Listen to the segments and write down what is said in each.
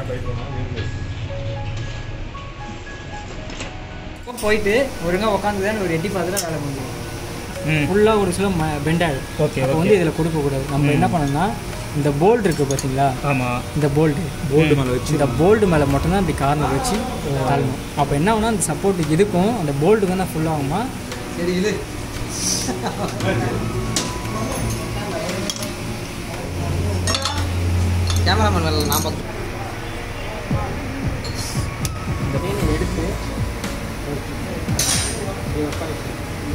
போயிட்டு ஒழுங்காக உட்காந்து ஒரு எட்டி பார்த்துட்டு வேலை முடியும் ம் ஃபுல்லாக ஒரு சில பெண்ட் ஆகிடும் ஓகே அப்போ வந்து இதில் கொடுக்கக்கூடாது நம்ம என்ன பண்ணணும்னா இந்த போல்ட் இருக்குது பார்த்தீங்களா ஆமாம் இந்த போல்டு போல்டு மேலே வச்சு இந்த போல்டு மேலே மட்டும்தான் இப்படி கார்னர் வச்சு தாழணும் அப்போ என்ன ஆகும்னா அந்த சப்போர்ட் இதுக்கும் அந்த போல்டுக்கும் தான் ஃபுல் ஆகுமா சரி இது கேமராமேன் வேலை நான் பார்த்து இந்த மீனை எடுத்து இப்படி உட்கார வச்சு.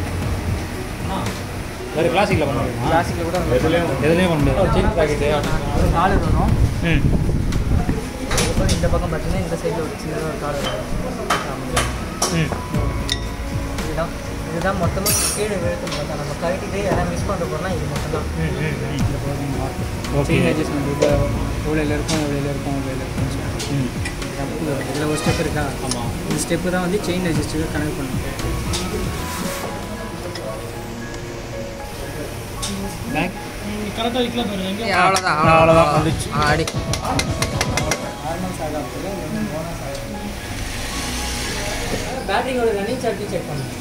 வேறு கிளாசிக்கில் பண்ண முடியுமா கிளாசிக்கில் கூட அந்த எதுலேயும் பண்ண முடியாது செயின் பாக்கெட்டு ஒரு காலர் வரும் ம் அதுக்கப்புறம் இந்த பக்கம் பார்த்தீங்கன்னா இந்த சைடில் ஒரு சின்னதாக ஒரு காலர் வரும் ம் இதுதான் இதுதான் மொத்தமாக கீழே விழுத்து பார்த்தா நம்ம கழட்டிட்டு எல்லாம் மிஸ் பண்ணுற போனால் இது மட்டும்தான் ம் ம் இந்த போதும் ஓகே செயின் அட்ஜஸ்ட்மெண்ட் இது இவ்வளோல இருக்கும் இவ்வளோல இருக்கும் இவ்வளோல இருக்கும்னு சொல்லிட்டு ம் இதில் ஒரு ஸ்டெப் இருக்கா ஆமாம் இந்த ஸ்டெப்பு தான் வந்து செயின் ரெஜிஸ்டருக்கு கனெக்ட் பண்ணும் பேக் அவ்வளோதான் அவ்வளோதான், வந்துச்சு. ஆடி பேட்டரியோட ரன்னிங் சார்ஜ் செக் பண்ணுங்க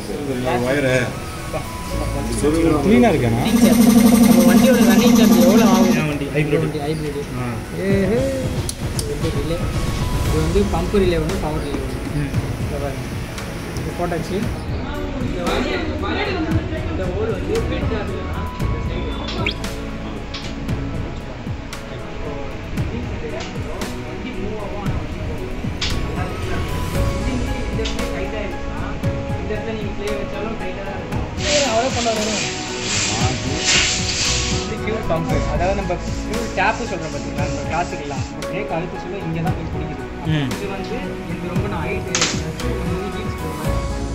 க்ளீனாக இருக்கேண்ணா நம்ம வண்டியோட ரன்னிங் சார்ஜ் எவ்வளோ ஆகும் என் வண்டி, hybrid. வண்டி ஹைப்ரிட் ஆ ஏஹே இது ரிலே இது வந்து பம்ப் ரிலே ஒன்று பவர் ரிலே ஒன்று ம் இந்த பாருங்க இது போட்டாச்சு இந்த ஹோல் வந்து பெண்ட் ஆகுதுன்னா இந்த சைடு ஃபியூல் பம்பு அதாவது நம்ம ஃபியூல் டேப்பு சொல்கிறோம் பார்த்தீங்களா நம்ம கிளாஸுக்கெல்லாம் பிரேக் அழுத்த சொல்ல இங்கே தான் போய் பிடிக்குது ம் இது வந்து இது ரொம்ப நான் ஹைட்டு ஹீல்ஸ் போடுவேன்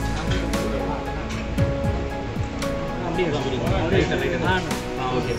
அப்படியே ஆ ஆ ஓகே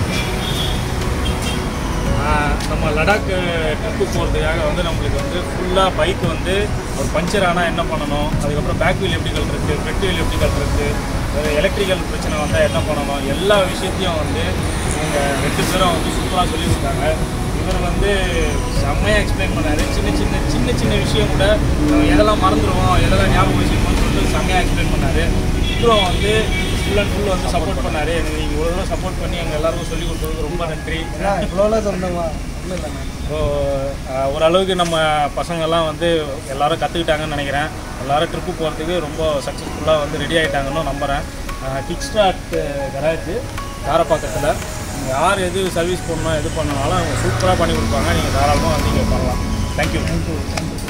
நம்ம லடாக் ட்ரிப்பு போகிறதுக்காக வந்து நம்மளுக்கு வந்து ஃபுல்லாக பைக் வந்து ஒரு பஞ்சர் ஆனால் என்ன பண்ணணும் அதுக்கப்புறம் பேக் வீல் எப்படி கழுறது ஃப்ரண்ட் வீல் எப்படி கழுறது எலக்ட்ரிக்கல் பிரச்சனை வந்தால் என்ன பண்ணணும் எல்லா விஷயத்தையும் வந்து இவங்க ரெண்டு பேரும் வந்து சூப்பராக சொல்லி கொடுத்தாங்க இவர் வந்து செம்மையாக எக்ஸ்பிளைன் பண்ணாரு சின்ன சின்ன சின்ன சின்ன விஷயம் கூட நம்ம எதெல்லாம் மறந்துடுவோம் எதெல்லாம் ஞாபகம் வச்சுக்கணும்னு சொல்லிட்டு செம்மையாக எக்ஸ்பிளைன் பண்ணாரு அப்புறம் வந்து ஃபுல் அண்ட் ஃபுல் வந்து சப்போர்ட் பண்ணாரு எனக்கு நீங்கள் இவ்வளோ தூரம் சப்போர்ட் பண்ணி எங்கள் எல்லாருக்கும் சொல்லி கொடுத்ததுக்கு ரொம்ப நன்றி இவ்வளோலாம் சொந்தமா ஒன்றும் இல்லைண்ணா ஸோ ஓரளவுக்கு நம்ம பசங்கள்லாம் வந்து எல்லாரும் கற்றுக்கிட்டாங்கன்னு நினைக்கிறேன் எல்லாரும் ட்ரிப்பு போகிறதுக்கு ரொம்ப சக்ஸஸ்ஃபுல்லாக வந்து ரெடி ஆகிட்டாங்கன்னு நம்புகிறேன் கிக் ஸ்டார்ட் கராஜ் காரப்பாக்கத்தில் நீங்கள் யார் எது சர்வீஸ் பண்ணணும் எது பண்ணனாலும் அவங்க சூப்பராக பண்ணி கொடுப்பாங்க நீங்கள் தாராளமாக வந்து இங்கே பண்ணலாம் தேங்க்யூ தேங்க்யூ தேங்க்யூ